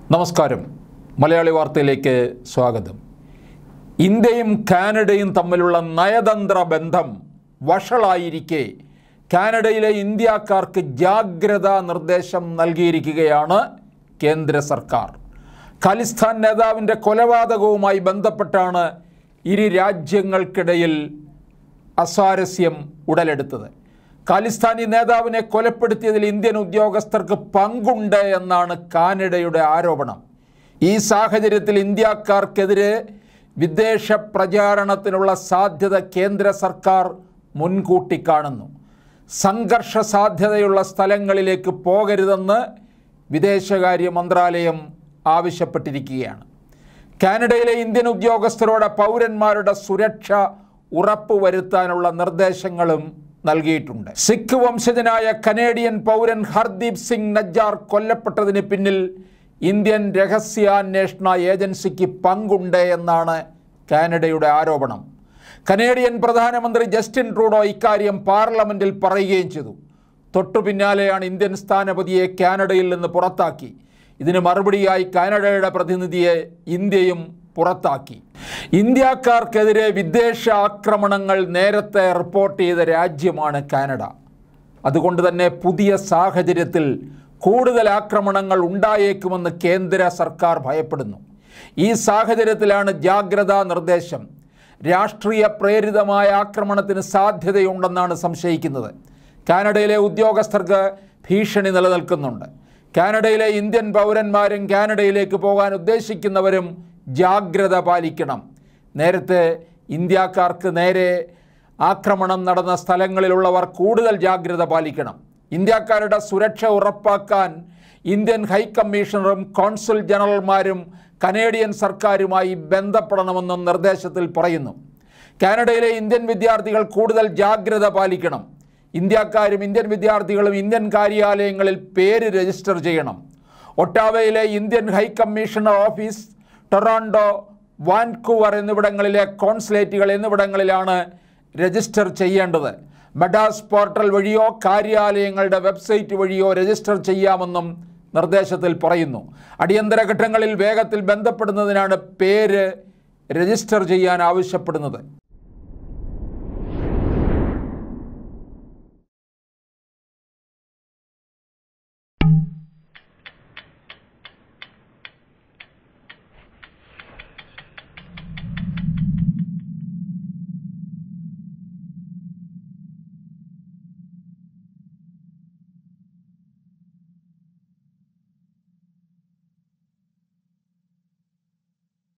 നമസ്കാരം മലയാളി വാർത്തയിലേക്ക് സ്വാഗതം ഇന്ത്യയും കാനഡയും തമ്മിലുള്ള നയതന്ത്ര ബന്ധം വഷളായിരിക്കെ കാനഡയിലെ ഇന്ത്യക്കാർക്ക് ജാഗ്രതാ നിർദ്ദേശം നൽകിയിരിക്കുകയാണ് കേന്ദ്ര സർക്കാർ ഖലിസ്ഥാൻ നേതാവിൻ്റെ കൊലപാതകവുമായി ബന്ധപ്പെട്ടാണ് ഇരു രാജ്യങ്ങൾക്കിടയിൽ അസ്വാരസ്യം ഉടലെടുത്തത് ഖാലിസ്ഥാനി നേതാവിനെ കൊലപ്പെടുത്തിയതിൽ ഇന്ത്യൻ ഉദ്യോഗസ്ഥർക്ക് പങ്കുണ്ട് എന്നാണ് കാനഡയുടെ ആരോപണം ഈ സാഹചര്യത്തിൽ ഇന്ത്യക്കാർക്കെതിരെ വിദേശ പ്രചാരണത്തിനുള്ള സാധ്യത കേന്ദ്ര സർക്കാർ മുൻകൂട്ടി കാണുന്നു സംഘർഷ സാധ്യതയുള്ള സ്ഥലങ്ങളിലേക്ക് പോകരുതെന്ന് വിദേശകാര്യ മന്ത്രാലയം ആവശ്യപ്പെട്ടിരിക്കുകയാണ് കാനഡയിലെ ഇന്ത്യൻ ഉദ്യോഗസ്ഥരോട് പൗരന്മാരുടെ സുരക്ഷ ഉറപ്പുവരുത്താനുള്ള നിർദ്ദേശങ്ങളും നൽകിയിട്ടുണ്ട് സിഖ് വംശജനായ കനേഡിയൻ പൗരൻ ഹർദീപ് സിംഗ് നജ്ജാർ കൊല്ലപ്പെട്ടതിന് പിന്നിൽ ഇന്ത്യൻ രഹസ്യാന്വേഷണ ഏജൻസിക്ക് പങ്കുണ്ട് എന്നാണ് കാനഡയുടെ ആരോപണം കനേഡിയൻ പ്രധാനമന്ത്രി ജസ്റ്റിൻ ട്രൂഡോ ഇക്കാര്യം പാർലമെൻറ്റിൽ പറയുകയും ചെയ്തു തൊട്ടു പിന്നാലെയാണ് ഇന്ത്യൻ സ്ഥാനപതിയെ കാനഡയിൽ നിന്ന് പുറത്താക്കി ഇതിന് മറുപടിയായി കാനഡയുടെ പ്രതിനിധിയെ ഇന്ത്യയും പുറത്താക്കി ഇന്ത്യക്കാർക്കെതിരെ വിദേശ ആക്രമണങ്ങൾ നേരത്തെ റിപ്പോർട്ട് ചെയ്ത രാജ്യമാണ് കാനഡ അതുകൊണ്ട് തന്നെ പുതിയ സാഹചര്യത്തിൽ കൂടുതൽ ആക്രമണങ്ങൾ ഉണ്ടായേക്കുമെന്ന് കേന്ദ്ര സർക്കാർ ഭയപ്പെടുന്നു ഈ സാഹചര്യത്തിലാണ് ജാഗ്രതാ നിർദ്ദേശം രാഷ്ട്രീയ പ്രേരിതമായ ആക്രമണത്തിന് സാധ്യതയുണ്ടെന്നാണ് സംശയിക്കുന്നത് കാനഡയിലെ ഉദ്യോഗസ്ഥർക്ക് ഭീഷണി നിലനിൽക്കുന്നുണ്ട് കാനഡയിലെ ഇന്ത്യൻ പൗരന്മാരും കാനഡയിലേക്ക് പോകാൻ ഉദ്ദേശിക്കുന്നവരും ജാഗ്രത പാലിക്കണം നേരത്തെ ഇന്ത്യക്കാർക്ക് നേരെ ആക്രമണം നടന്ന സ്ഥലങ്ങളിലുള്ളവർ കൂടുതൽ ജാഗ്രത പാലിക്കണം ഇന്ത്യക്കാരുടെ സുരക്ഷ ഉറപ്പാക്കാൻ ഇന്ത്യൻ ഹൈക്കമ്മീഷണറും കോൺസുൽ ജനറൽമാരും കനേഡിയൻ സർക്കാരുമായി ബന്ധപ്പെടണമെന്നും നിർദ്ദേശത്തിൽ പറയുന്നു കാനഡയിലെ ഇന്ത്യൻ വിദ്യാർത്ഥികൾ കൂടുതൽ ജാഗ്രത പാലിക്കണം ഇന്ത്യക്കാരും ഇന്ത്യൻ വിദ്യാർത്ഥികളും ഇന്ത്യൻ കാര്യാലയങ്ങളിൽ പേര് രജിസ്റ്റർ ചെയ്യണം ഒട്ടാവയിലെ Indian high commissioner office Toronto Vancouver എന്നിവിടങ്ങളിലെ കോൺസുലേറ്റുകൾ എന്നിവിടങ്ങളിലാണ് രജിസ്റ്റർ ചെയ്യേണ്ടത് മെഡാസ് പോർട്ടൽ വഴിയോ കാര്യാലയങ്ങളുടെ വെബ്സൈറ്റ് വഴിയോ രജിസ്റ്റർ ചെയ്യാമെന്നും നിർദ്ദേശത്തിൽ പറയുന്നു അടിയന്തര ഘട്ടങ്ങളിൽ വേഗത്തിൽ ബന്ധപ്പെടുന്നതിനാണ് പേര് രജിസ്റ്റർ ചെയ്യാൻ ആവശ്യപ്പെടുന്നത്